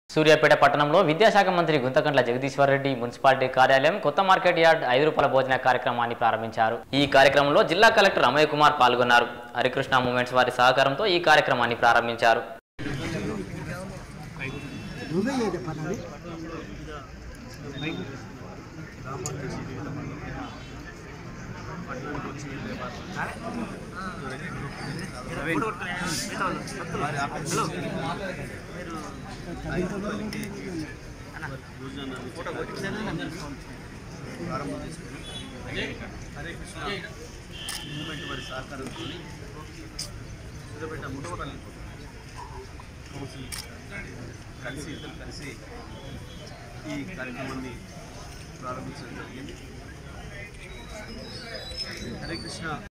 సూర్యాపేట పట్టణంలో విద్యాశాఖ మంత్రి గుంతకండ్ల జగదీశ్వరరెడ్డి మున్సిపాలిటీ కార్యాలయం కొత్త మార్కెట్ యార్డ్ ఐదు రూపాయల భోజన కార్యక్రమాన్ని ప్రారంభించారు ఈ కార్యక్రమంలో జిల్లా కలెక్టర్ అమయ్ కుమార్ పాల్గొన్నారు హరికృష్ణ మూమెంట్స్ వారి సహకారంతో ఈ కార్యక్రమాన్ని ప్రారంభించారు ప్రారంభం చేసుకుని హరే కృష్ణ మూమెంట్ వారి సహకారంతో సూర్యపేట ముట్టవటాలి కౌన్సిల్ కలిసి ఇద్దరు కలిసి ఈ కార్యక్రమాన్ని ప్రారంభించడం జరిగింది హరే కృష్ణ